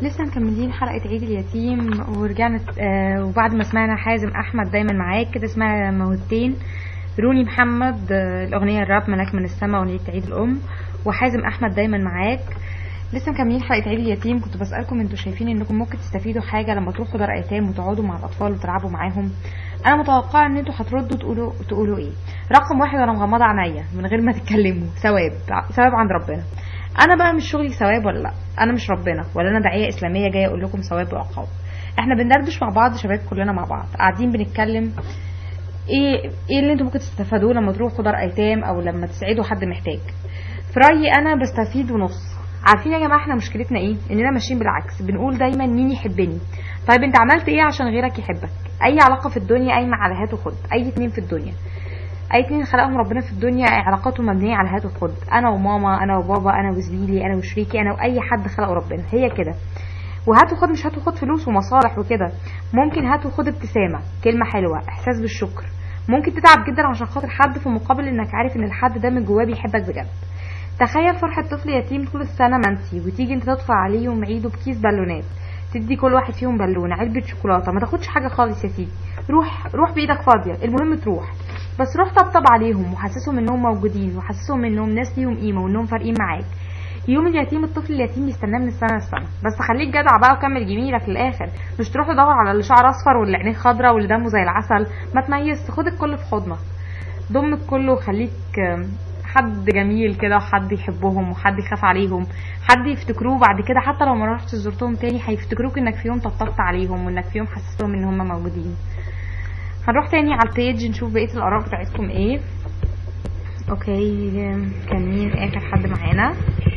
لسه مكملين حلقة عيد اليتيم ورجعنا آه وبعد ما سمعنا حازم أحمد دايما معاك كده اسمها موهبتين روني محمد آه الأغنية الراب ملاك من السما أغنية عيد الأم وحازم أحمد دايما معاك لسه مكملين حلقة عيد اليتيم كنت بسألكم انتوا شايفين انكم ممكن تستفيدوا حاجة لما تروحوا دار ايتام وتقعدوا مع الأطفال وتلعبوا معاهم أنا متوقعة ان انتوا هتردوا تقولوا تقولوا ايه رقم واحد أنا مغمضة عينيا من غير ما تتكلموا ثواب ثواب عند ربنا انا بقى مش شغلي ثواب ولا لا انا مش ربنا ولا انا داعيه اسلاميه جايه اقول لكم ثواب وعقاب احنا بندردش مع بعض شباب كلنا مع بعض قاعدين بنتكلم ايه ايه اللي انتوا ممكن تستفادوه لما تروحوا دار ايتام او لما تساعدوا حد محتاج في رايي انا بستفيد ونص عارفين يا جماعه احنا مشكلتنا ايه اننا ماشيين بالعكس بنقول دايما مين يحبني طيب انت عملت ايه عشان غيرك يحبك اي علاقه في الدنيا قايمه على هات وخد اي اتنين في الدنيا اي اتنين خلقهم ربنا في الدنيا علاقاتهم مبنيه على هات وخد انا وماما انا وبابا انا وزميلي انا وشريكي انا واي حد خلقه ربنا هي كده وهات وخد مش هات وخد فلوس ومصالح وكده ممكن هات وخد ابتسامه كلمه حلوه احساس بالشكر ممكن تتعب جدا عشان خاطر حد في مقابل انك عارف ان الحد ده من جواه بيحبك بجد تخيل فرحة طفل يتيم طول السنة منسي وتيجي انت تدفع عليهم عيده بكيس بالونات تدي كل واحد فيهم بالونة علبة شوكولاتة ما تاخدش حاجة خالص يا سيدي روح روح بإيدك فاضية المهم تروح بس روح طبطب عليهم وحسسهم انهم موجودين وحسسهم انهم ناس ليهم قيمة وانهم فارقين معاك يوم اليتيم الطفل اليتيم بيستناه من السنة للسنة بس خليك جدع بقى وكمل جميلك للآخر مش تروح تدور على اللي شعره أصفر واللي عينيه خضرا واللي دمه زي العسل ما تميزش خد الكل في حضنك ضم الكل وخليك حد جميل كده وحد يحبهم وحد يخاف عليهم حد يفتكروه بعد كده حتى لو ما رحتش زرتهم تاني هيفتكروك انك في يوم طبطبت عليهم وانك في يوم حسستهم ان هم موجودين هنروح تاني على البيج نشوف بقيه الاراء بتاعتكم ايه اوكي كان مين اخر حد معانا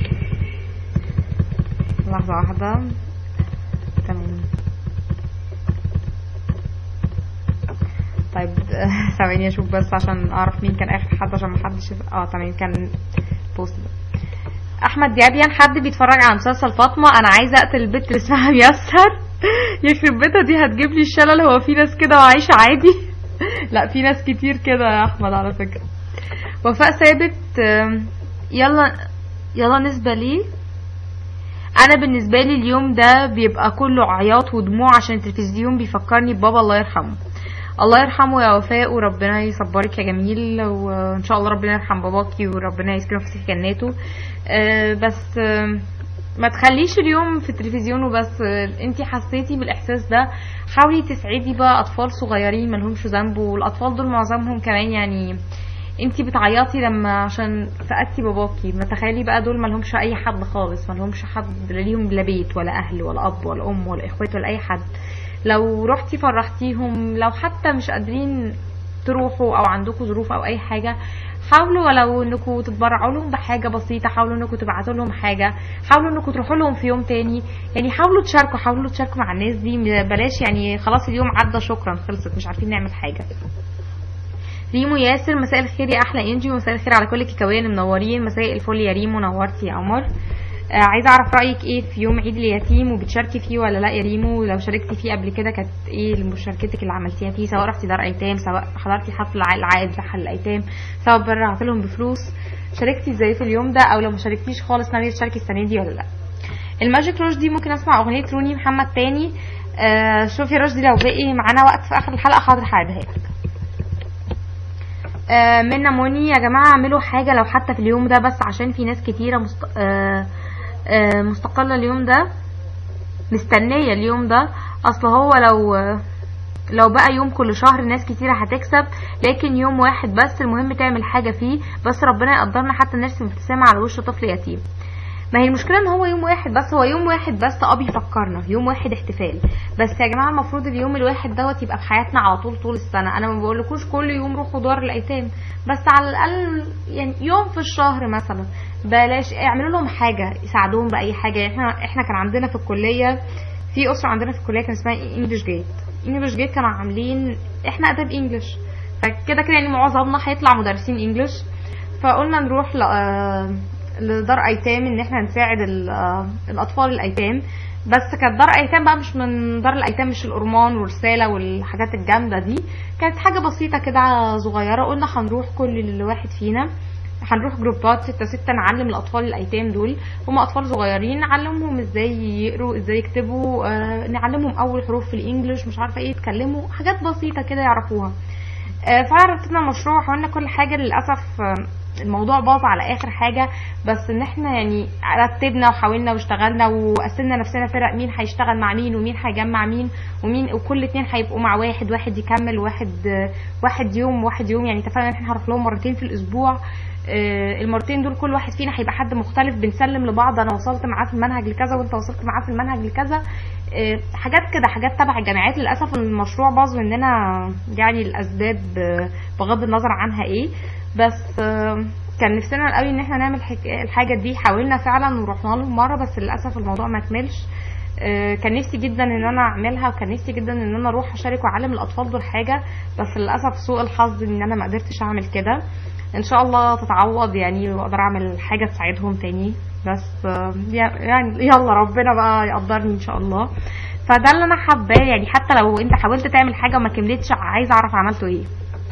لحظه واحده تمام طيب ثواني اشوف بس عشان اعرف مين كان اخر حد عشان محدش اه تمام كان بوست ده احمد ديابيان حد بيتفرج على مسلسل فاطمه انا عايزه اقتل البت اللي اسمها ميسر يخرب بيتها دي هتجيب لي الشلل هو في ناس كده وعايشه عادي لا في ناس كتير كده يا احمد على فكره وفاء ثابت يلا يلا نسبه ليه انا بالنسبه لي اليوم ده بيبقى كله عياط ودموع عشان التلفزيون بيفكرني ببابا الله يرحمه الله يرحمه يا وفاء وربنا يصبرك يا جميل وان شاء الله ربنا يرحم باباكي وربنا يسكنه في جناته أه بس أه ما تخليش اليوم في التلفزيون وبس انتي حسيتي بالاحساس ده حاولي تسعدي بقى اطفال صغيرين ملهمش ذنب والاطفال دول معظمهم كمان يعني انتي بتعيطي لما عشان فقدتي باباكي ما تخيلي بقى دول ملهمش اي حد خالص ملهمش حد لا ليهم لا بيت ولا اهل ولا اب ولا ام ولا اخوات ولا اي حد لو رحتي فرحتيهم لو حتى مش قادرين تروحوا او عندكم ظروف او اي حاجه حاولوا ولو انكم تتبرعوا لهم بحاجه بسيطه حاولوا انكم تبعتوا لهم حاجه حاولوا انكم تروحوا لهم في يوم تاني يعني حاولوا تشاركوا حاولوا تشاركوا مع الناس دي بلاش يعني خلاص اليوم عدى شكرا خلصت مش عارفين نعمل حاجه ريمو ياسر مساء الخير يا احلى انجي ومساء الخير على كل الكيكاويه اللي منورين مساء الفل يا ريمو نورتي يا قمر آه عايزه اعرف رايك ايه في يوم عيد اليتيم وبتشاركي فيه ولا لا يا ريمو لو شاركتي فيه قبل كده كانت ايه مشاركتك اللي عملتيها فيه سواء رحتي دار ايتام سواء حضرتي حفل العائد بتاع الايتام سواء برعت لهم بفلوس شاركتي ازاي في اليوم ده او لو ما شاركتيش خالص ناويه تشاركي السنه دي ولا لا الماجيك روش دي ممكن اسمع اغنيه روني محمد تاني آه شوفي يا رشدي لو باقي معانا وقت في اخر الحلقه حاضر هعيدها لك آه منا موني يا جماعه اعملوا حاجه لو حتى في اليوم ده بس عشان في ناس كتيره مست... آه آه مستقله اليوم ده مستنيه اليوم ده اصل هو لو لو بقى يوم كل شهر ناس كتيرة هتكسب لكن يوم واحد بس المهم تعمل حاجة فيه بس ربنا يقدرنا حتى نرسم ابتسامة على وش طفل يتيم ما هي المشكله ان هو يوم واحد بس هو يوم واحد بس اه بيفكرنا يوم واحد احتفال بس يا جماعه المفروض اليوم الواحد دوت يبقى في حياتنا على طول طول السنه انا ما بقولكوش كل يوم روحوا دار الايتام بس على الاقل يعني يوم في الشهر مثلا بلاش اعملوا لهم حاجه يساعدوهم باي حاجه احنا احنا كان عندنا في الكليه في اسره عندنا في الكليه كان اسمها انجلش جيت انجلش جيت كانوا عاملين احنا اداب انجلش فكده كده يعني معظمنا هيطلع مدرسين انجلش فقلنا نروح ل... لدار ايتام ان احنا نساعد الاطفال الايتام بس كانت دار ايتام بقى مش من دار الايتام مش الأرمان ورسالة والحاجات الجامدة دي كانت حاجة بسيطة كده صغيرة قلنا هنروح كل واحد فينا هنروح جروبات ستة ستة نعلم الأطفال الأيتام دول هم أطفال صغيرين نعلمهم ازاي يقروا ازاي يكتبوا آه، نعلمهم أول حروف في الإنجليش مش عارفة ايه يتكلموا حاجات بسيطة كده يعرفوها آه، فرتبنا المشروع حاولنا كل حاجة للأسف آه، الموضوع باظ على اخر حاجه بس ان احنا يعني رتبنا وحاولنا واشتغلنا وقسمنا نفسنا فرق مين هيشتغل مع مين ومين هيجمع مين ومين وكل اتنين هيبقوا مع واحد واحد يكمل واحد واحد يوم واحد يوم يعني اتفقنا ان احنا هنروح لهم مرتين في الاسبوع آه، المرتين دول كل واحد فينا هيبقى حد مختلف بنسلم لبعض انا وصلت معاه في المنهج لكذا وانت وصلت معاه في المنهج لكذا آه، حاجات كده حاجات تبع الجامعات للاسف المشروع باظ مننا يعني الاسباب آه، بغض النظر عنها ايه بس آه، كان نفسنا قوي ان احنا نعمل حك- الحاجه دي حاولنا فعلا ورحنا لهم مره بس للاسف الموضوع ما كملش آه، كان نفسي جدا ان انا اعملها وكان نفسي جدا ان انا اروح اشارك واعلم الاطفال دول حاجه بس للاسف سوء الحظ ان انا ما قدرتش اعمل كده ان شاء الله تتعوض يعني واقدر اعمل حاجه تساعدهم تاني بس آه، يعني يلا ربنا بقى يقدرني ان شاء الله فده اللي انا حباه يعني حتى لو انت حاولت تعمل حاجه وما كملتش عايزه اعرف عملته ايه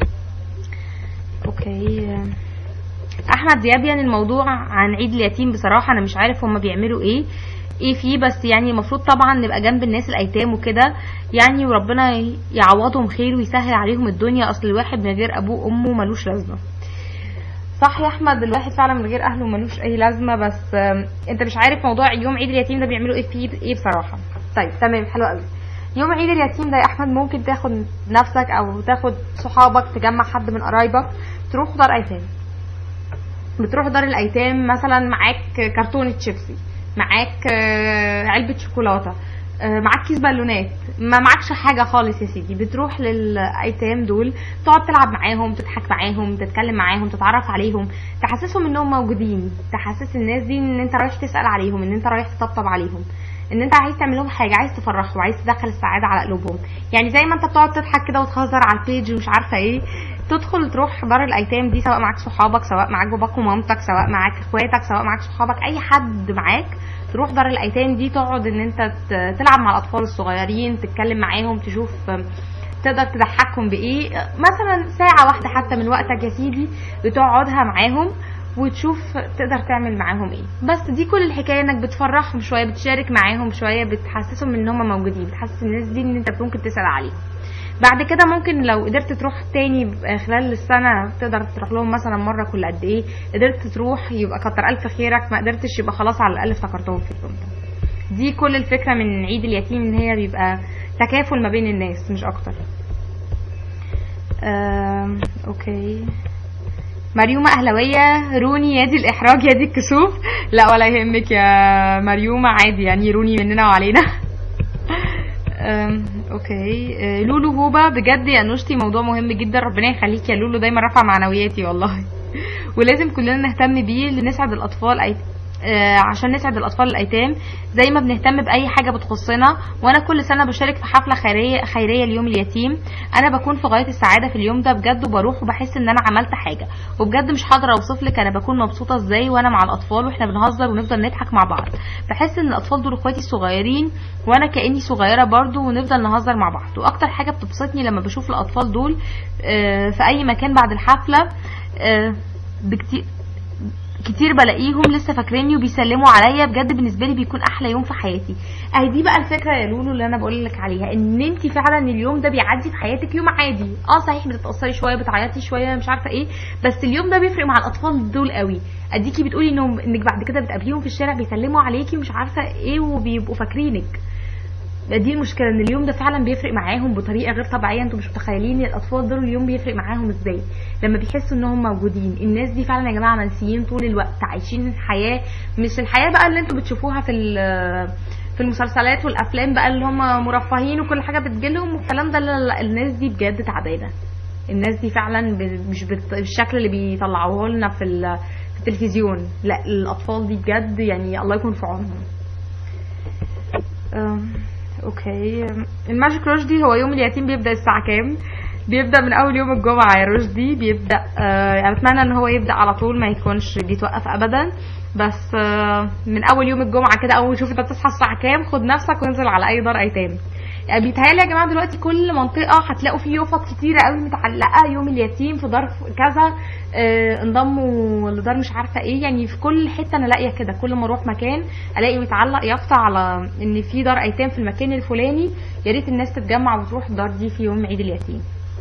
اوكي احمد دياب يعني الموضوع عن عيد اليتيم بصراحه انا مش عارف هما بيعملوا ايه ايه فيه بس يعني المفروض طبعا نبقى جنب الناس الايتام وكده يعني وربنا يعوضهم خير ويسهل عليهم الدنيا اصل الواحد من غير ابوه وامه ملوش لازمه صح يا احمد الواحد فعلا من غير اهله ملوش اي لازمه بس آم، انت مش عارف موضوع يوم عيد اليتيم ده بيعملوا ايه فيه ايه بصراحه طيب تمام حلو قوي يوم عيد اليتيم ده يا احمد ممكن تاخد نفسك او تاخد صحابك تجمع حد من قرايبك تروح دار ايتام بتروح دار الايتام مثلا معاك كرتونه شيبسي معاك آه، علبه شوكولاته آه، معاك كيس بالونات ما معكش حاجه خالص يا سيدي بتروح للايتام دول تقعد تلعب معاهم تضحك معاهم تتكلم معاهم تتعرف عليهم تحسسهم انهم موجودين تحسس الناس دي ان انت رايح تسال عليهم ان انت رايح تطبطب عليهم ان انت عايز تعمل لهم حاجه عايز تفرحهم عايز تدخل السعاده على قلوبهم يعني زي ما انت بتقعد تضحك كده وتهزر على البيج ومش عارفه ايه تدخل تروح دار الايتام دي سواء معاك صحابك سواء معاك باباك ومامتك سواء معاك اخواتك سواء معاك صحابك اي حد معاك تروح دار الايتام دي تقعد ان انت ت- تلعب مع الاطفال الصغيرين تتكلم معاهم تشوف تقدر تضحكهم بايه مثلا ساعه واحده حتى من وقتك يا سيدي بتقعدها معاهم وتشوف تقدر تعمل معاهم ايه بس دي كل الحكايه انك بتفرحهم شويه بتشارك معاهم شويه بتحسسهم ان هم موجودين بتحسس الناس دي ان انت ممكن تسال عليهم بعد كده ممكن لو قدرت تروح تاني خلال السنة تقدر تروح لهم مثلا مرة كل قد ايه قدرت تروح يبقى كتر ألف خيرك ما قدرتش يبقى خلاص على الأقل افتكرتهم في اليوم ده دي كل الفكرة من عيد اليتيم ان هي بيبقى تكافل ما بين الناس مش أكتر آم، اوكي مريومة أهلوية روني يدي الإحراج يدي الكسوف لا ولا يهمك يا مريومة عادي يعني روني مننا وعلينا أم، اوكي أه، لولو هوبا بجد يا نوشتي موضوع مهم جدا ربنا يخليك يا لولو دايما رافعه معنوياتي والله ولازم كلنا نهتم بيه لنسعد الاطفال أي... آه، عشان نسعد الاطفال الايتام زي ما بنهتم باي حاجه بتخصنا وانا كل سنه بشارك في حفله خيريه خيريه ليوم اليتيم انا بكون في غايه السعاده في اليوم ده بجد وبروح وبحس ان انا عملت حاجه وبجد مش هقدر اوصف لك انا بكون مبسوطه ازاي وانا مع الاطفال واحنا بنهزر ونفضل نضحك مع بعض بحس ان الاطفال دول اخواتي الصغيرين وانا كاني صغيره برضو ونفضل نهزر مع بعض واكتر حاجه بتبسطني لما بشوف الاطفال دول آه، في اي مكان بعد الحفله آه، بكتير كتير بلاقيهم لسه فاكريني وبيسلموا عليا بجد بالنسبه لي بيكون احلى يوم في حياتي اهي دي بقى الفكره يا لولو اللي انا بقول لك عليها ان انت فعلا اليوم ده بيعدي في حياتك يوم عادي اه صحيح بتتاثري شويه بتعيطي شويه مش عارفه ايه بس اليوم ده بيفرق مع الاطفال دول قوي اديكي بتقولي انهم انك بعد كده بتقابليهم في الشارع بيسلموا عليكي ومش عارفه ايه وبيبقوا فاكرينك دي المشكله ان اليوم ده فعلا بيفرق معاهم بطريقه غير طبيعيه انتوا مش متخيلين الاطفال دول اليوم بيفرق معاهم ازاي لما بيحسوا انهم موجودين الناس دي فعلا يا جماعه منسيين طول الوقت عايشين الحياه مش الحياه بقى اللي انتوا بتشوفوها في ال- في المسلسلات والافلام بقى اللي هم مرفهين وكل حاجه بتجيلهم والكلام ده لا لا لا، الناس دي بجد تعبانه الناس دي فعلا ب- مش بت- بالشكل اللي بيطلعوه لنا في ال- في التلفزيون لا الاطفال دي بجد يعني الله يكون في عونهم أم، اوكي الماجيك رشدي هو يوم اليتيم بيبدا الساعه كام بيبدا من اول يوم الجمعه يا رشدي بيبدا آه يعني اتمنى ان هو يبدا على طول ما يكونش بيتوقف ابدا بس آه من اول يوم الجمعه كده اول ما تشوف انت بتصحى الساعه كام خد نفسك وانزل على اي دار ايتام يعني بيتهيألي يا جماعه دلوقتي كل منطقه هتلاقوا فيه يافط كتيره قوي متعلقه يوم اليتيم في دار كذا آه انضموا لدار مش عارفه ايه يعني في كل حته انا لاقيه كده كل ما اروح مكان الاقي متعلق يافطه على ان في دار ايتام في المكان الفلاني يا ريت الناس تتجمع وتروح الدار دي في يوم عيد اليتيم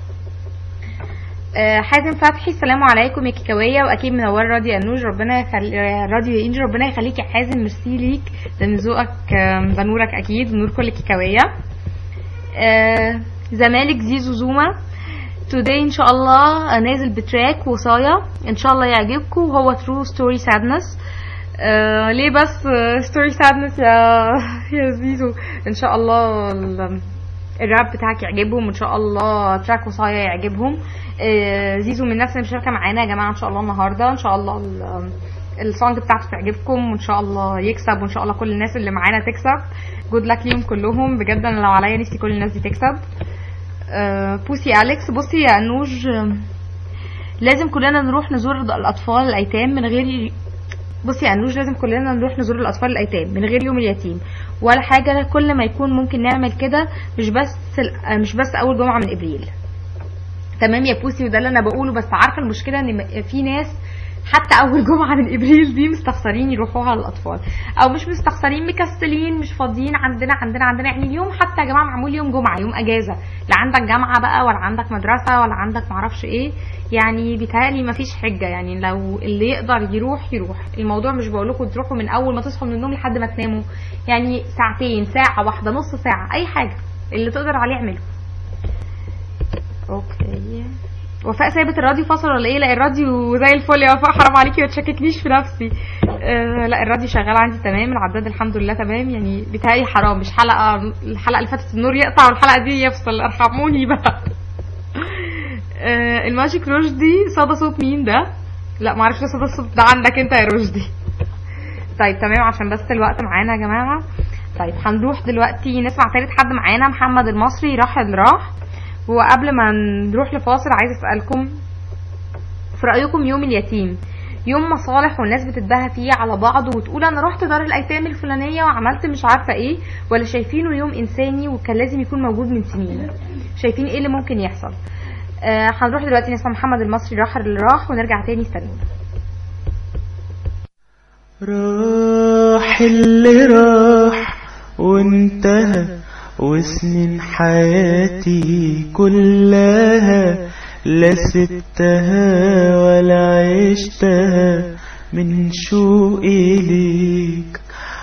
آه، حازم فتحي السلام عليكم يا كيكاويه واكيد منور راديو انوج ربنا يخلي راديو انجي ربنا يخليك يا حازم ميرسي ليك لان ذوقك آم، ده نورك اكيد ونور كل كيكاويه آه، زمالك زيزو زوما today ان شاء الله نازل بتراك وصايا ان شاء الله يعجبكم هو ترو ستوري سادنس آه ليه بس ستوري سادنس يا يا زيزو ان شاء الله ال- الراب بتاعك يعجبهم وان شاء الله تراك وصايا يعجبهم آه زيزو من الناس اللي مشاركه معانا يا جماعه ان شاء الله النهارده ان شاء الله ال- السونج بتاعته تعجبكم وان شاء الله يكسب وان شاء الله كل الناس اللي معانا تكسب جود لك ليهم كلهم بجد انا لو عليا نفسي كل الناس دي تكسب آه، بوسي اليكس بصي يا انوج آه، لازم كلنا نروح نزور الاطفال الايتام من غير بصي يا انوج لازم كلنا نروح نزور الاطفال الايتام من غير يوم اليتيم ولا حاجه كل ما يكون ممكن نعمل كده مش بس ال- مش بس اول جمعه من ابريل تمام يا بوسي وده اللي انا بقوله بس عارفه المشكله ان م- في ناس حتى اول جمعه من ابريل دي مستخسرين يروحوها للاطفال او مش مستخسرين مكسلين مش فاضيين عندنا عندنا عندنا يعني اليوم حتى يا جماعه معمول يوم جمعه يوم اجازه لا عندك جامعه بقى ولا عندك مدرسه ولا عندك معرفش ايه يعني بيتهيألي مفيش حجه يعني لو اللي يقدر يروح يروح الموضوع مش بقول لكم تروحوا من اول ما تصحوا من النوم لحد ما تناموا يعني ساعتين ساعه واحده نص ساعه اي حاجه اللي تقدر عليه اعمله اوكي وفاء سايبه الراديو فصل ولا ايه لا الراديو زي الفل يا وفاء حرام عليكي ما تشككنيش في نفسي آه لا الراديو شغال عندي تمام العداد الحمد لله تمام يعني بيتهيألي حرام مش حلقه الحلقه اللي فاتت النور يقطع والحلقه دي يفصل ارحموني بقى آه الماجيك رشدي صدى صوت مين ده لا معرفش صدى الصوت ده عندك انت يا رشدي طيب تمام عشان بس الوقت معانا يا جماعه طيب هنروح دلوقتي نسمع تالت حد معانا محمد المصري راح اللي راح وقبل ما نروح لفاصل عايز اسالكم في رايكم يوم اليتيم يوم مصالح والناس بتتباهى فيه على بعض وتقول انا رحت دار الايتام الفلانيه وعملت مش عارفه ايه ولا شايفينه يوم انساني وكان لازم يكون موجود من سنين شايفين ايه اللي ممكن يحصل آه هنروح دلوقتي نسمع محمد المصري راح اللي راح ونرجع تاني استنونا راح اللي راح وانتهى وسنين حياتي كلها لا سبتها ولا عشتها من شوقي ليك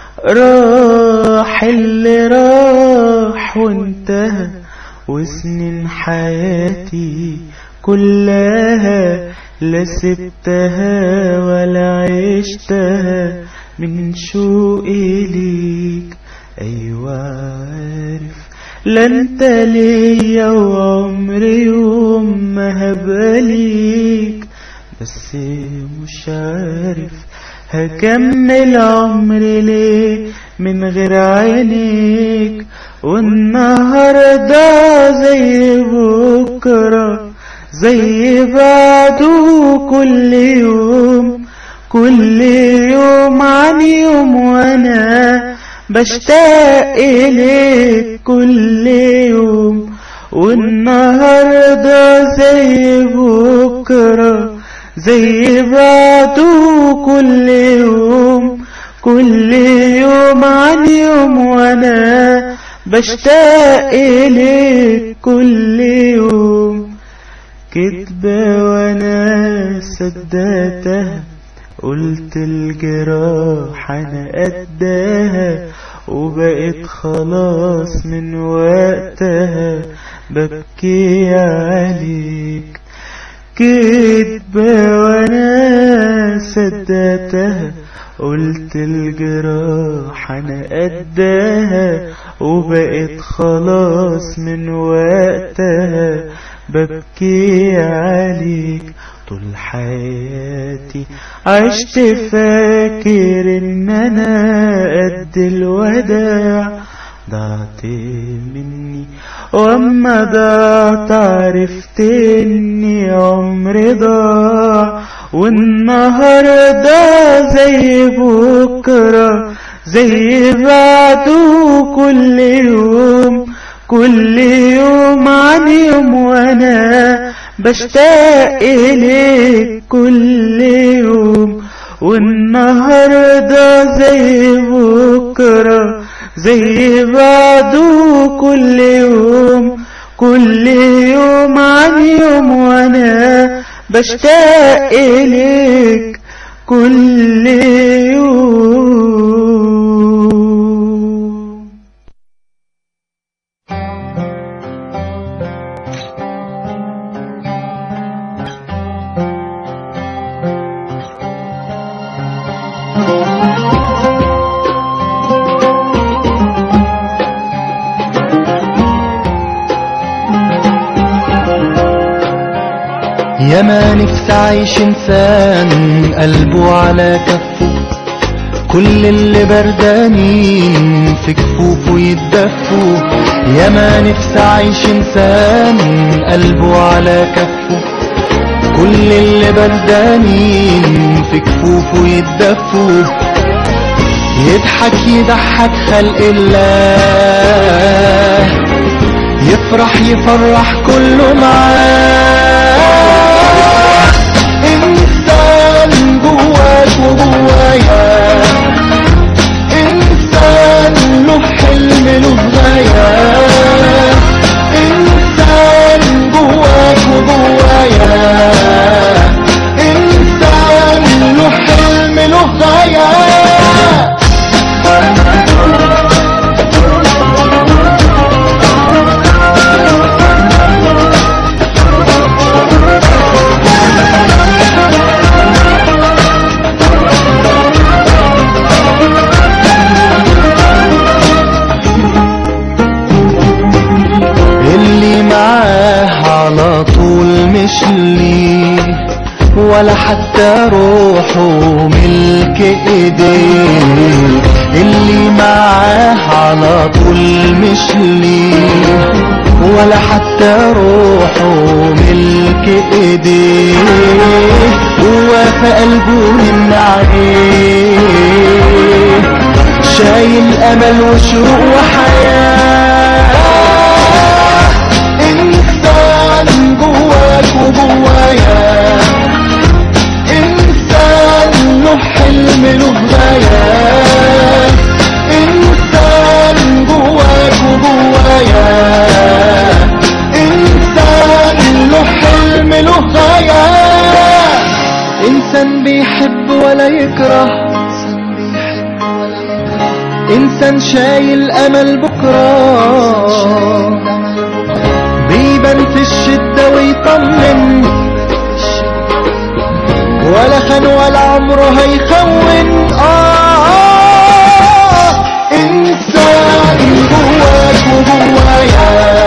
راح اللي راح وانتهى وسنين حياتي كلها لا سبتها ولا عشتها من شوقي ليك ايوه عارف لا انت ليا وعمري يوم ما هبقى ليك بس مش عارف هكمل عمري ليه من غير عينيك والنهارده زي بكره زي بعده كل يوم كل يوم عن يوم وانا بشتاق إليك كل يوم والنهاردة زي بكرة زي بعده كل يوم كل يوم عن يوم وانا بشتاق إليك كل يوم كدبة وانا صدقتها قلت الجراح انا قدها وبقيت خلاص من وقتها ببكي عليك كدبة وانا صدقتها قلت الجراح انا قدها وبقيت خلاص من وقتها ببكي عليك طول حياتي عشت فاكر ان انا قد الوداع ضعت مني واما ضعت عرفت اني عمري ضاع والنهارده زي بكره زي بعده كل يوم كل يوم عن يوم وانا بشتاق اليك كل يوم والنهارده زي بكره زي بعده كل يوم كل يوم عن يوم وانا بشتاق اليك كل يوم يا ما نفسي عايش انسان قلبه على كفه كل اللي بردانين في كفوفه يتدفوا يا ما نفسي عايش انسان قلبه على كفه كل اللي بردانين في كفوفه يتدفوا يضحك يضحك خلق الله يفرح يفرح كله معاه انسان جواك وجوايا انسان له حلم له غاية انسان جواك وجوايا انسان له حلم له غاية اللي معاه على طول مش ليه ولا حتى روحه ملك ايديه اللي معاه على طول مش ليه ولا حتى روحه ملك ايديه هو في قلبه من عليه شايل امل وشروق وحياه انسان جواك وجوايا انسان له حلم له غاية انسان جواك وجوايا انسان له حلم له غاية انسان بيحب ولا يكره انسان بيحب ولا يكره انسان شايل امل بكره بيبان في الشدة ويطمن ولا خان ولا عمره هيخون آه إنسان جواك وجوايا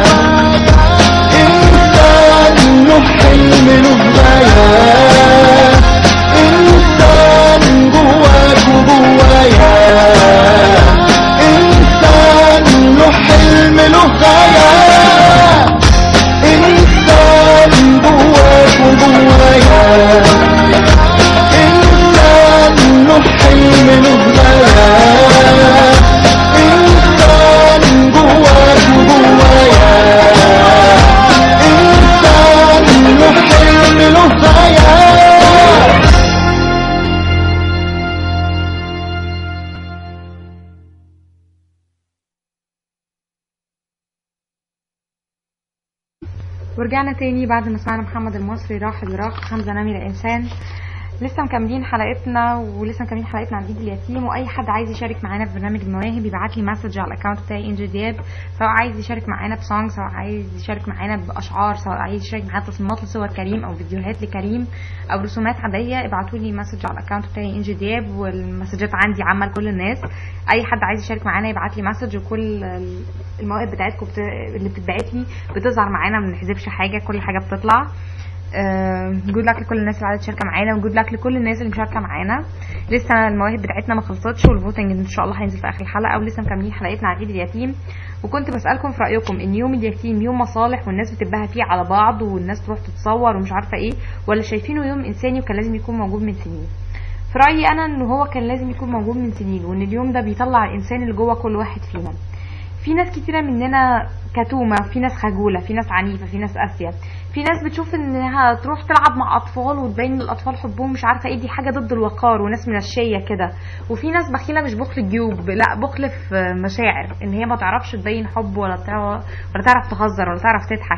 إنسان له حلم له غاية إنسان جواك وجوايا إنسان له حلم له غاية إنسان جواك وجوايا إنسان له حلم له غاية إنسان جواك وجوايا إنسان له حلم له غاية ورجعنا تاني بعد ما سمعنا محمد المصري راح الراق حمزة نمر الإنسان لسه مكملين حلقتنا ولسه مكملين حلقتنا عن عيد اليتيم واي حد عايز يشارك معانا في برنامج المواهب يبعت لي مسج على الاكونت بتاعي انجي دياب سواء عايز يشارك معانا بسونج سواء عايز يشارك معانا باشعار سواء عايز يشارك معانا تصميمات لصور كريم او فيديوهات لكريم او رسومات عاديه ابعتوا لي مسج على الاكونت بتاعي انجي دياب والمسجات عندي عامه لكل الناس اي حد عايز يشارك معانا يبعت لي مسج وكل المواهب بتاعتكم بت... اللي بتتبعت لي بتظهر معانا ما بنحذفش حاجه كل حاجه بتطلع جود لك لكل الناس اللي عايزه تشارك معانا وجود لك لكل الناس اللي مشاركه معانا لسه المواهب بتاعتنا ما خلصتش والفوتنج ان شاء الله هينزل في اخر الحلقه ولسه مكملين حلقتنا عن عيد اليتيم وكنت بسالكم في رايكم ان يوم اليتيم يوم مصالح والناس بتبها فيه على بعض والناس تروح تتصور ومش عارفه ايه ولا شايفينه يوم انساني وكان لازم يكون موجود من سنين في رايي انا ان هو كان لازم يكون موجود من سنين وان اليوم ده بيطلع الانسان اللي جوه كل واحد فينا في ناس كتيره مننا كتومه في ناس خجوله في ناس عنيفه في ناس قاسيه في ناس بتشوف انها تروح تلعب مع اطفال وتبين للاطفال حبهم مش عارفه ايه دي حاجه ضد الوقار وناس منشيه كده وفي ناس بخيله مش بخل جيوب لا بخل في مشاعر ان هي ما تعرفش تبين حب ولا تعرف ولا تعرف تهزر ولا تعرف تضحك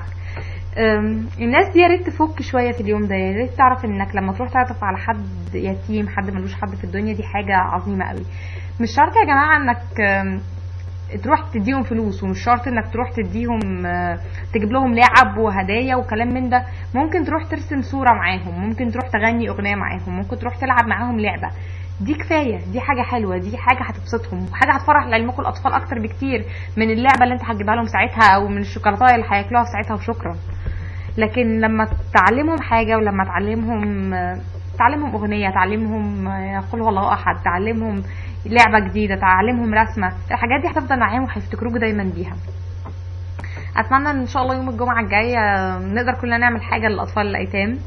أم، الناس دي يا ريت تفك شويه في اليوم ده يا ريت تعرف انك لما تروح تعطف على حد يتيم حد ملوش حد في الدنيا دي حاجه عظيمه قوي مش شرط يا جماعه انك أم، تروح تديهم فلوس ومش شرط انك تروح تديهم آه، تجيب لهم لعب وهدايا وكلام من ده ممكن تروح ترسم صورة معاهم ممكن تروح تغني اغنية معاهم ممكن تروح تلعب معاهم لعبة دي كفاية دي حاجة حلوة دي حاجة هتبسطهم وحاجة هتفرح لعلمكم الأطفال أكتر بكتير من اللعبة اللي أنت هتجيبها لهم ساعتها أو من الشوكولاتة اللي هياكلوها في ساعتها وشكرا لكن لما تعلمهم حاجة ولما تعلمهم آه، تعلمهم أغنية تعلمهم آه، قل هو الله أحد تعلمهم لعبة جديدة تعلمهم رسمة الحاجات دي هتفضل معاهم وهيفتكروك دايما بيها اتمنى ان شاء الله يوم الجمعه الجايه نقدر كلنا نعمل حاجه للاطفال الايتام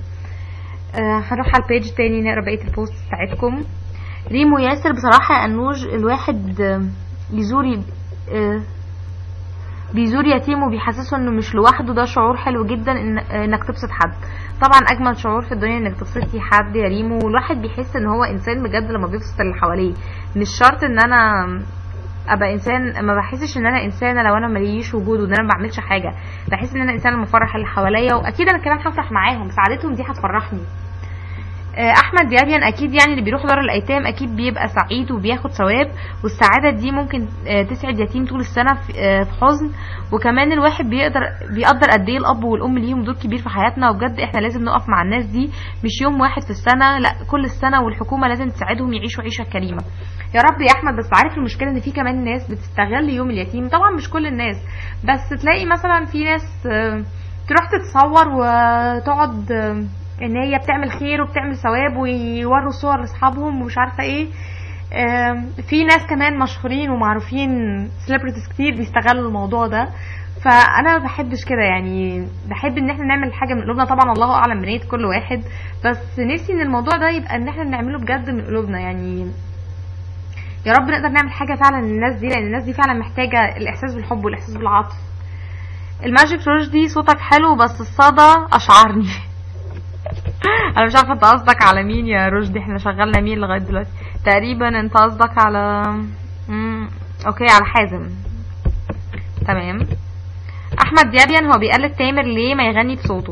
آه، هنروح على البيج تاني نقرا بقيه البوست بتاعتكم ريمو ياسر بصراحه يا انوج الواحد آه، بيزور ي- آه، بيزور يتيم وبيحسسه انه مش لوحده ده شعور حلو جدا إن انك تبسط حد طبعا اجمل شعور في الدنيا انك تبسطي حد يا ريمو والواحد بيحس ان هو انسان بجد لما بيبسط اللي حواليه مش شرط ان انا ابقى انسان ما بحسش ان انا انسانه لو انا ماليش وجود وان انا ما بعملش حاجه بحس ان انا انسان لما افرح اللي حواليا واكيد انا كمان هفرح معاهم سعادتهم دي هتفرحني آه، احمد ديابيان اكيد يعني اللي بيروح دار الايتام اكيد بيبقى سعيد وبياخد ثواب والسعاده دي ممكن آه، تسعد يتيم طول السنه في آه، في حزن وكمان الواحد بيقدر بيقدر قد ايه الاب والام ليهم دور كبير في حياتنا وبجد احنا لازم نقف مع الناس دي مش يوم واحد في السنه لا كل السنه والحكومه لازم تساعدهم يعيشوا عيشه كريمه يا رب يا احمد بس عارف المشكله ان في كمان ناس بتستغل يوم اليتيم طبعا مش كل الناس بس تلاقي مثلا في ناس آه، تروح تتصور وتقعد آه، ان هي بتعمل خير وبتعمل ثواب ويوروا صور لاصحابهم ومش عارفه ايه آم، في ناس كمان مشهورين ومعروفين سيلبرتيز كتير بيستغلوا الموضوع ده فانا ما بحبش كده يعني بحب ان احنا نعمل حاجه من قلوبنا طبعا الله اعلم بنيه كل واحد بس نفسي ان الموضوع ده يبقى ان احنا نعمله بجد من قلوبنا يعني يا رب نقدر نعمل حاجه فعلا للناس دي لان الناس دي فعلا محتاجه الاحساس بالحب والاحساس بالعطف الماجيك روج دي صوتك حلو بس الصدى اشعرني انا مش عارفه انت قصدك على مين يا رشدي احنا شغلنا مين لغايه دلوقتي تقريبا انت قصدك على مم. اوكي على حازم تمام احمد ديابيان هو بيقلد تامر ليه ما يغني بصوته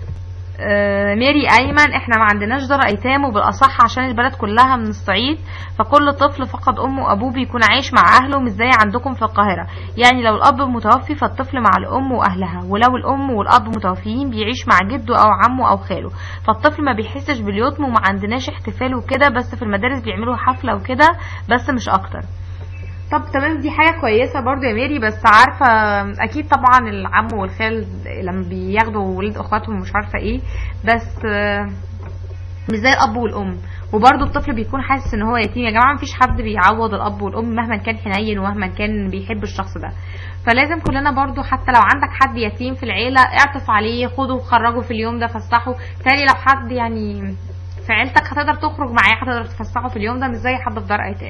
آه، ميري ايمن احنا ما عندناش دار ايتام وبالاصح عشان البلد كلها من الصعيد فكل طفل فقد امه وابوه بيكون عايش مع اهله مش زي عندكم في القاهره يعني لو الاب متوفي فالطفل مع الام واهلها ولو الام والاب متوفيين بيعيش مع جده او عمه او خاله فالطفل ما بيحسش باليتم وما عندناش احتفال وكده بس في المدارس بيعملوا حفله وكده بس مش اكتر طب تمام دي حاجة كويسة برضو يا ميري بس عارفة أكيد طبعا العم والخال لما بياخدوا ولاد أخواتهم مش عارفة إيه بس آه، مش زي الأب والأم وبرضو الطفل بيكون حاسس ان هو يتيم يا جماعه مفيش حد بيعوض الاب والام مهما كان حنين ومهما كان بيحب الشخص ده فلازم كلنا برضو حتى لو عندك حد يتيم في العيله اعطف عليه خده وخرجه في اليوم ده فسحه تالي لو حد يعني في عيلتك هتقدر تخرج معاه هتقدر تفسحه في اليوم ده مش زي حد في دار ايتام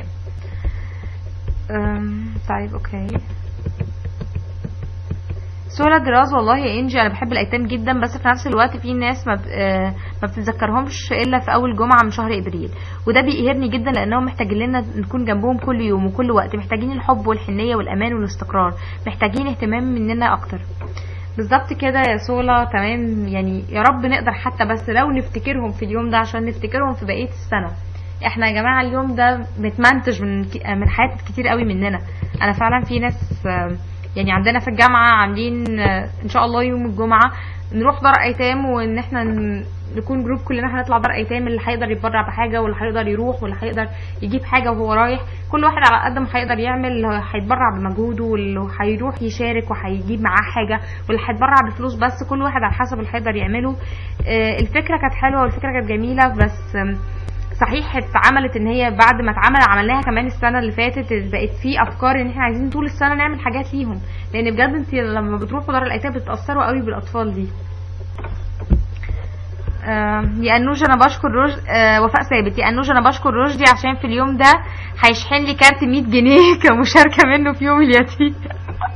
أم، طيب اوكي سهلة دراز والله يا انجي انا بحب الايتام جدا بس في نفس الوقت في ناس ما ب... آه، ما بتتذكرهمش الا في اول جمعه من شهر ابريل وده بيقهرني جدا لانهم محتاجين لنا نكون جنبهم كل يوم وكل وقت محتاجين الحب والحنيه والامان والاستقرار محتاجين اهتمام مننا اكتر بالظبط كده يا سولا تمام يعني يا رب نقدر حتى بس لو نفتكرهم في اليوم ده عشان نفتكرهم في بقيه السنه احنا يا جماعه اليوم ده متمنتج من ك- من حياه كتير قوي مننا انا فعلا في ناس آه، يعني عندنا في الجامعه عاملين آه، ان شاء الله يوم الجمعه نروح دار ايتام وان احنا ن- نكون جروب كلنا هنطلع دار ايتام اللي هيقدر يتبرع بحاجه واللي هيقدر يروح واللي هيقدر يجيب حاجه وهو رايح كل واحد على قد ما هيقدر يعمل هيتبرع بمجهوده واللي هيروح يشارك وهيجيب معاه حاجه واللي هيتبرع بفلوس بس كل واحد على حسب اللي هيقدر يعمله آه، الفكره كانت حلوه والفكره كانت جميله بس آم، صحيح اتعملت ان هي بعد ما اتعمل عملناها كمان السنه اللي فاتت بقت في افكار ان احنا عايزين طول السنه نعمل حاجات ليهم لان بجد انت لما بتروحوا دار الايتام بتتاثروا قوي بالاطفال دي آه، يا انوش انا بشكر رش آه وفاء ثابت يا انوش انا بشكر رشدي عشان في اليوم ده هيشحن لي كارت 100 جنيه كمشاركه منه في يوم اليتيم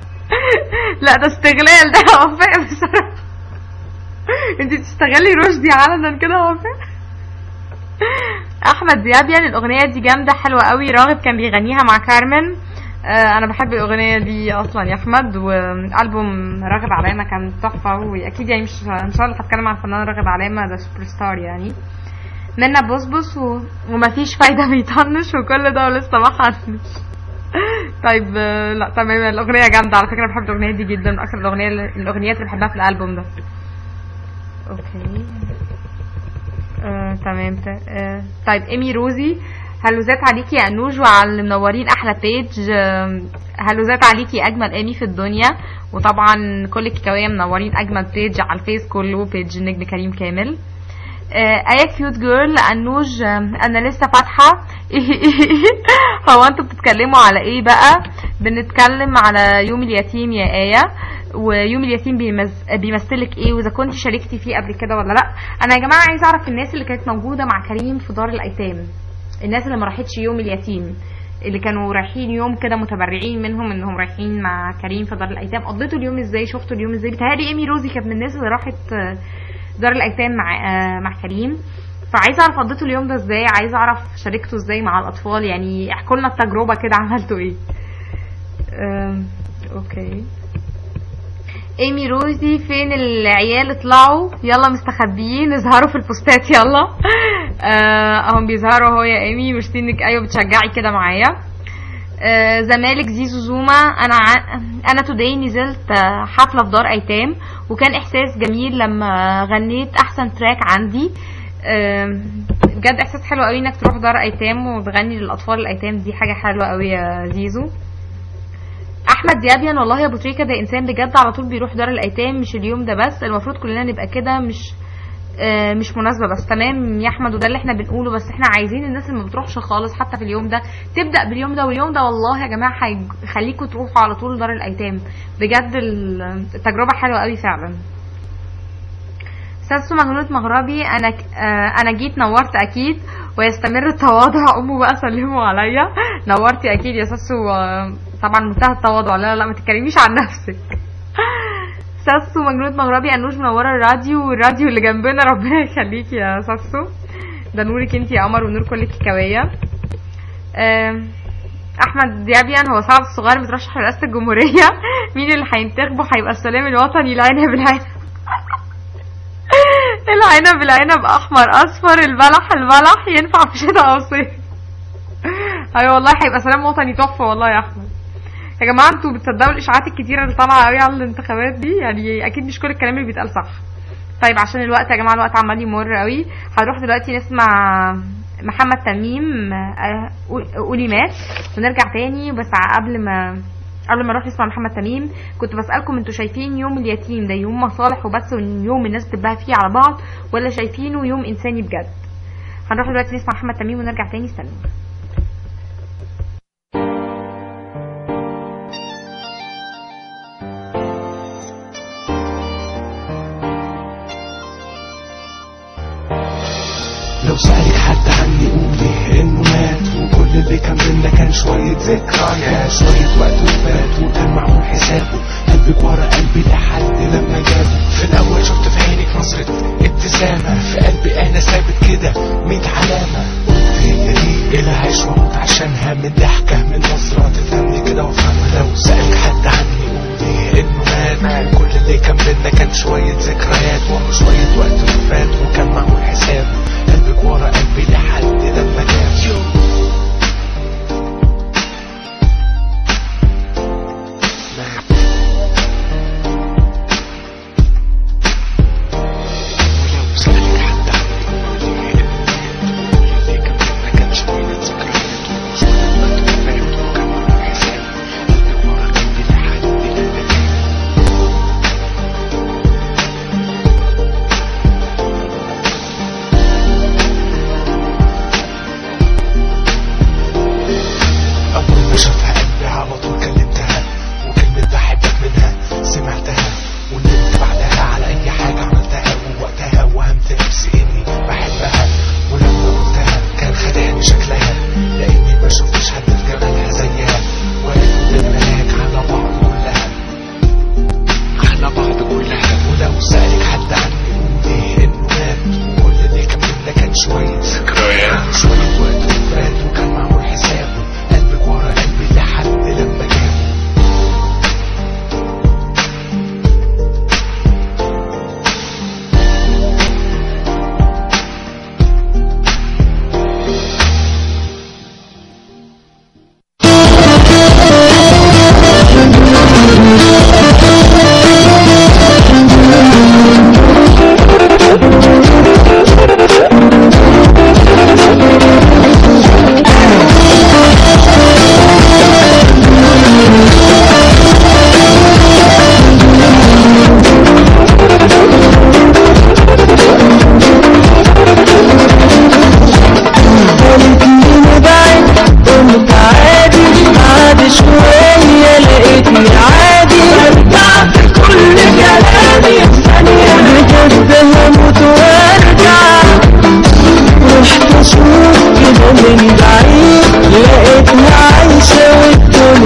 لا ده استغلال ده وفاء بصراحة انت بتستغلي رشدي علنا كده يا وفاء احمد دياب يعني الاغنيه دي جامده حلوه قوي راغب كان بيغنيها مع كارمن آه انا بحب الاغنيه دي اصلا يا احمد والبوم راغب علامه كان تحفه واكيد يعني مش ان شاء الله هتكلم عن الفنان راغب علامه ده سوبر ستار يعني منا بصبص و... ومفيش فايده بيطنش وكل ده ولسه ما حنش طيب آه، لا تمام الاغنيه جامده على فكره بحب الاغنيه دي جدا من اكثر الاغنيه الاغنيات اللي بحبها في الالبوم ده اوكي آه، تمام ت- آه، طيب ايمي روزي هلوزات عليكي يا انوج وعلى اللي منورين احلى بيج آه، هلوزات عليكي اجمل ايمي في الدنيا وطبعا كل الكيكاويه منورين اجمل بيج على الفيس كله بيج النجم كريم كامل آه، ايه كيوت جيرل انوج آه، انا لسه فاتحه هو انتوا بتتكلموا على ايه بقى بنتكلم على يوم اليتيم يا ايه ويوم اليتيم بيمز... بيمثلك ايه واذا كنت شاركتي فيه قبل كده ولا لا انا يا جماعه عايزه اعرف الناس اللي كانت موجوده مع كريم في دار الايتام الناس اللي ما راحتش يوم اليتيم اللي كانوا رايحين يوم كده متبرعين منهم انهم رايحين مع كريم في دار الايتام قضيتوا اليوم ازاي شفتوا اليوم ازاي بتهيألي ايمي روزي كانت من الناس اللي راحت آه، دار الايتام مع آه، مع كريم فعايزه اعرف قضيتوا اليوم ده ازاي عايزه اعرف شاركتوا ازاي مع الاطفال يعني احكوا لنا التجربه كده عملتوا ايه آم، اوكي ايمي روزي فين العيال اطلعوا يلا مستخبيين اظهروا في البوستات يلا آه، اهم بيظهروا اهو يا ايمي مش انك ايوه بتشجعي كده معايا آه، زمالك زيزو زوما انا ع... انا توداي نزلت آه، حفله في دار ايتام وكان احساس جميل لما غنيت احسن تراك عندي آم، بجد احساس حلو قوي انك تروح دار ايتام وتغني للاطفال الايتام دي حاجه حلوه قوي يا زيزو احمد ديابيان والله يا ابو تريكه ده انسان بجد على طول بيروح دار الايتام مش اليوم ده بس المفروض كلنا نبقى كده مش آه، مش مناسبه بس تمام يا احمد وده اللي احنا بنقوله بس احنا عايزين الناس اللي ما بتروحش خالص حتى في اليوم ده تبدا باليوم ده واليوم ده والله يا جماعه هيخليكم تروحوا على طول دار الايتام بجد ال- التجربه حلوه قوي فعلا ساسو مجنونة مغربي انا ك- آه، انا جيت نورت اكيد ويستمر التواضع امه بقى سلموا عليا نورتي اكيد يا ساسو آه، طبعا منتهى التواضع لا لا ما تتكلميش عن نفسك ساسو مجنونة مغربي انوش منوره الراديو والراديو اللي جنبنا ربنا يخليكي يا ساسو ده نورك انت يا قمر ونور كل الكيكاويه آم، احمد ديابيان هو صعب الصغير مترشح لرئاسه الجمهوريه مين اللي هينتخبه هيبقى السلام الوطني العنب بالعنب العنب العنب احمر اصفر البلح البلح ينفع في شتاء او صيف ايوه والله هيبقى سلام وطني تحفه والله يا احمد يا جماعه انتوا بتصدقوا الاشاعات الكتيره اللي طالعه قوي على الانتخابات دي يعني اكيد مش كل الكلام اللي بيتقال صح طيب عشان الوقت يا جماعه الوقت عمال يمر قوي هنروح دلوقتي نسمع محمد تميم آه، قول- قولي مات ونرجع تاني بس قبل ما قبل ما نروح نسمع محمد تميم كنت بسألكم انتوا شايفين يوم اليتيم ده يوم مصالح وبس ويوم الناس بتتباهى فيه على بعض ولا شايفينه يوم انساني بجد هنروح دلوقتي نسمع محمد تميم ونرجع تاني استنوا لو سألك حد عني قولي انه مات وكل اللي كان بينا كان شوية ذكريات شوية وقت وفات وكان معمول حسابه قلبك ورا قلبي لحد لما جابه في الاول شفت في عينك نظرة ابتسامة في قلبي انا ثابت كده ميت علامة قلت هي دي اللي هعيش واموت عشانها من ضحكة من نظرة تفهمني كده وافهمها لو سألك حد عني قولي انه مات كل اللي كان بينا كان شوية ذكريات ورا شوية وقت وفات وكان معمول حسابه قلبك ورا قلبي لحد لما جاب ولو سألك حد عني قولي إنه مات كل اللي كان بينا كان شوية ذكريات ورا شوية وقت وفات وكان معمول حسابه قلبك ورا قلبي لحد لما جاب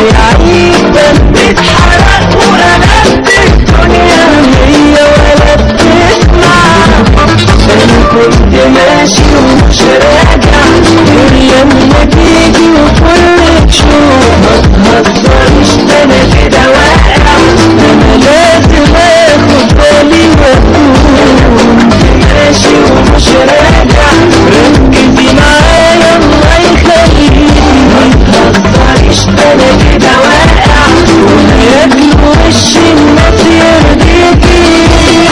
عيد ده اتحرق وقلبت الدنيا هي ولا بتسمع انا كنت ماشي ومش راجع غير لما تيجي وكل تشوف ما تهزرش ده انا كده واقع انا لازم اخد بالي واكون ماشي ومش راجع ركزي معايا الله يخليكي ما تهزريش ده انا كده واقع وهياكل وش الناس يرضيكي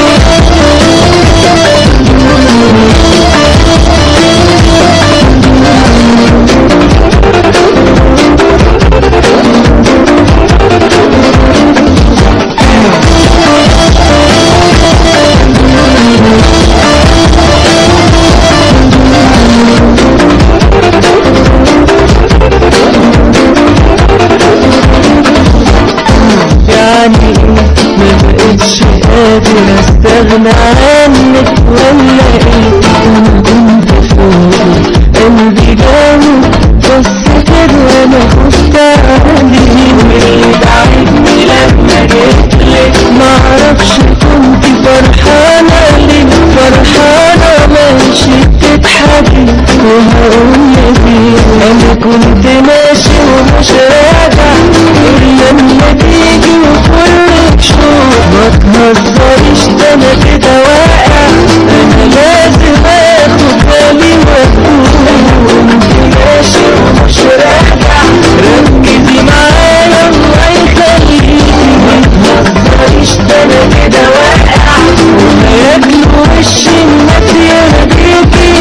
يعني ما بقتش قادر استغنى عنك ولا ايه كنت فوق قلبي جامد بس كده وانا خفت عليه واللي تعبني لما جيتلك معرفش كنت فرحانة ليه فرحانة ماشي بتضحكي وهقول لك ايه انا كنت ماشي ومش راجع غير لما تيجي وكل تشوف ما تهزريش ده انا كده واقع انا لازم اخد بالي واكون كنت ماشي ومش راجع ركزي معايا الله يخليكي ما تهزريش ده انا كده واقع وهياكل وش الناس يرضيكي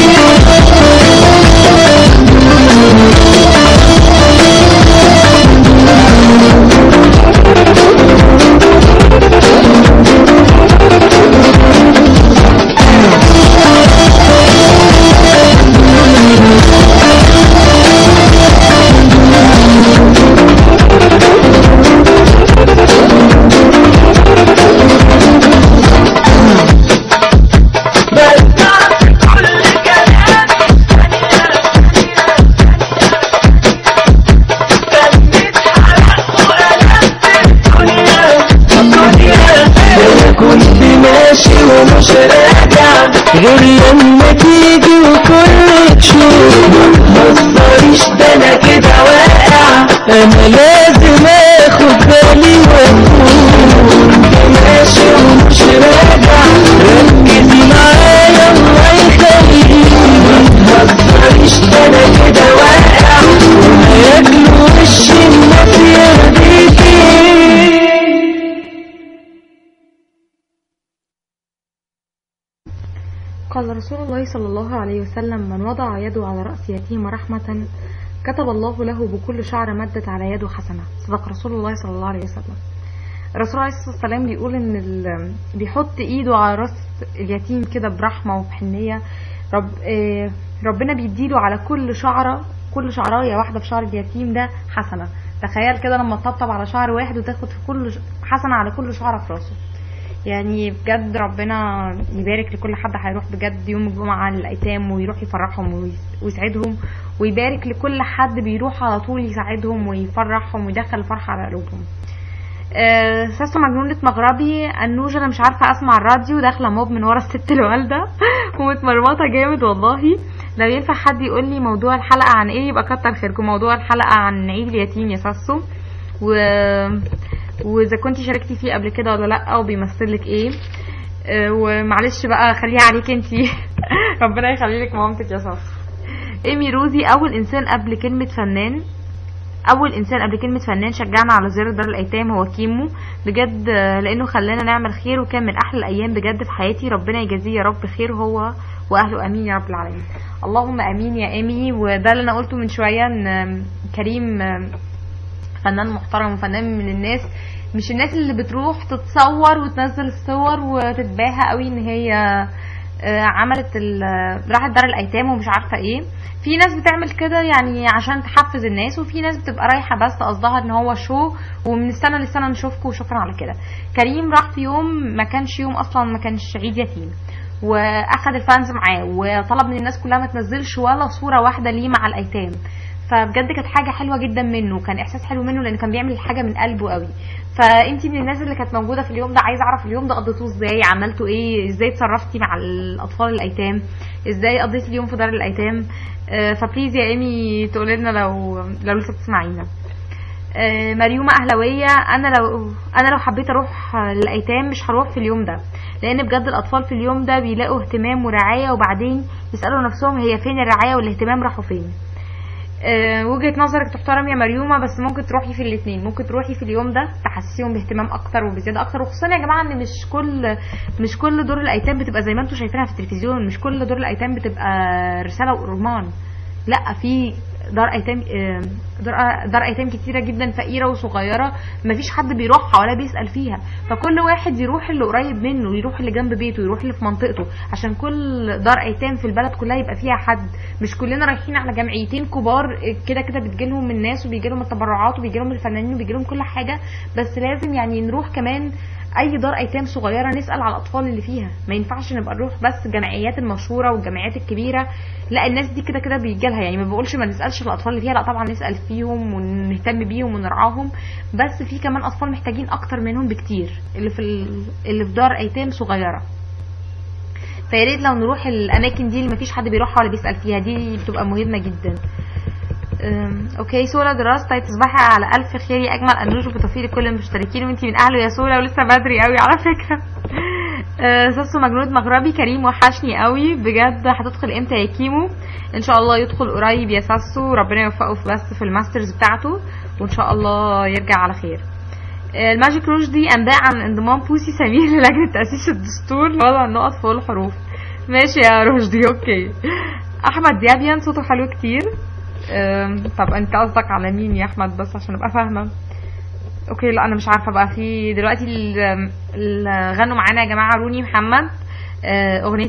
انا كنت ماشي ومش راجع غير لما تيجي وكل تشوف ما تهزريش ده انا كده واقع انا لازم اخد بالي واكون ماشي ومش راجع ركزي معايا الله يخليكي ما تهزريش ده انا كده واقع وهياكل وش الناس يرضيكي قال رسول الله صلى الله عليه وسلم من وضع يده على رأس يتيم رحمة كتب الله له بكل شعر مدت على يده حسنة صدق رسول الله صلى الله عليه وسلم الرسول عليه الصلاة والسلام بيقول ان ال- بيحط ايده على راس اليتيم كده برحمة وبحنية رب آه، ربنا بيديله على كل شعرة كل شعراية واحدة في شعر اليتيم ده حسنة تخيل كده لما تطبطب على شعر واحد وتاخد في كل ش- حسنة على كل شعرة في راسه يعني بجد ربنا يبارك لكل حد هيروح بجد يوم الجمعة للأيتام ويروح يفرحهم ويس- ويسعدهم ويبارك لكل حد بيروح على طول يساعدهم ويفرحهم ويدخل الفرحة على قلوبهم آه، ساسو مجنونة مغربي النوج انا مش عارفة اسمع الراديو داخلة موب من ورا الست الوالدة ومتمرمطة جامد والله لو ينفع حد يقول لي موضوع الحلقة عن ايه يبقى كتر خيركم موضوع الحلقة عن عيد اليتيم يا ساسو و... واذا كنتي شاركتي فيه قبل كده ولا لا وبيمثل لك ايه آه، ومعلش بقى خليها عليك انتي ربنا يخلي لك مامتك يا ساسو ايمي روزي اول انسان قبل كلمة فنان اول انسان قبل كلمه فنان شجعنا على زياره دار الايتام هو كيمو بجد آه، لانه خلانا نعمل خير وكان من احلى الايام بجد في حياتي ربنا يجازيه يا رب خير هو واهله امين يا رب العالمين اللهم امين يا ايمي وده اللي انا قلته من شويه ان آم، كريم آم، فنان محترم وفنان من الناس مش الناس اللي بتروح تتصور وتنزل الصور وتتباهى قوي ان هي آه، عملت ال- راحت دار الايتام ومش عارفه ايه في ناس بتعمل كده يعني عشان تحفز الناس وفي ناس بتبقى رايحه بس قصدها ان هو شو ومن السنه للسنه نشوفكم وشكرا على كده كريم راح في يوم ما كانش يوم اصلا ما كانش عيد يتيم واخد الفانز معاه وطلب من الناس كلها ما تنزلش ولا صوره واحده ليه مع الايتام فبجد كانت حاجه حلوه جدا منه كان احساس حلو منه لان كان بيعمل الحاجه من قلبه قوي فانتي من الناس اللي كانت موجوده في اليوم ده عايزه اعرف اليوم ده قضيتوه ازاي عملتوا ايه ازاي اتصرفتي مع الاطفال الايتام ازاي قضيتي اليوم في دار الايتام آه، فبليز يا ايمي تقولي لنا لو لو لسه بتسمعينا آه، مريومة أهلوية أنا لو أنا لو حبيت أروح آه، للأيتام مش هروح في اليوم ده لأن بجد الأطفال في اليوم ده بيلاقوا اهتمام ورعاية وبعدين يسألوا نفسهم هي فين الرعاية والاهتمام راحوا فين آه، وجهة نظرك تحترم يا مريومة بس ممكن تروحي في الاتنين ممكن تروحي في اليوم ده تحسسيهم باهتمام اكتر وبزيادة اكتر وخصوصا يا جماعة ان مش كل مش كل دور الايتام بتبقى زي ما انتم شايفينها في التلفزيون مش كل دور الايتام بتبقى رسالة ورمان لا في دار ايتام آه، دار دار ايتام كتيره جدا فقيره وصغيره مفيش حد بيروحها ولا بيسال فيها فكل واحد يروح اللي قريب منه يروح اللي جنب بيته يروح اللي في منطقته عشان كل دار ايتام في البلد كلها يبقى فيها حد مش كلنا رايحين على جمعيتين كبار آه، كده كده بتجيلهم الناس وبيجيلهم التبرعات وبيجيلهم الفنانين وبيجيلهم كل حاجه بس لازم يعني نروح كمان اي دار ايتام صغيره نسال على الاطفال اللي فيها ما ينفعش نبقى نروح بس الجمعيات المشهوره والجمعيات الكبيره لا الناس دي كده كده بيجي لها يعني ما بقولش ما نسالش الاطفال اللي فيها لا طبعا نسال فيهم ونهتم بيهم ونرعاهم بس في كمان اطفال محتاجين اكتر منهم بكتير اللي في ال- اللي في دار ايتام صغيره فيا ريت لو نروح الاماكن دي اللي مفيش حد بيروحها ولا بيسال فيها دي بتبقى مهمه جدا أم، اوكي سولا دراسة تصبحي على الف خير يا اجمل انوش وبتوفيق لكل المشتركين وانتي من اهله يا سولا ولسه بدري قوي على فكره أه، ساسو مجنود مغربي كريم وحشني قوي بجد هتدخل امتى يا كيمو ان شاء الله يدخل قريب يا ساسو ربنا يوفقه في بس في الماسترز بتاعته وان شاء الله يرجع على خير أه، الماجيك روج دي انباء عن انضمام بوسي سمير للجنه تاسيس الدستور وضع النقط فوق الحروف ماشي يا رشدي اوكي احمد ديابيان صوته حلو كتير أم، طب انت قصدك على مين يا احمد بس عشان ابقى فاهمه اوكي لا انا مش عارفه بقى في دلوقتي ال- اللي غنوا معانا يا جماعه روني محمد آه، اغنيه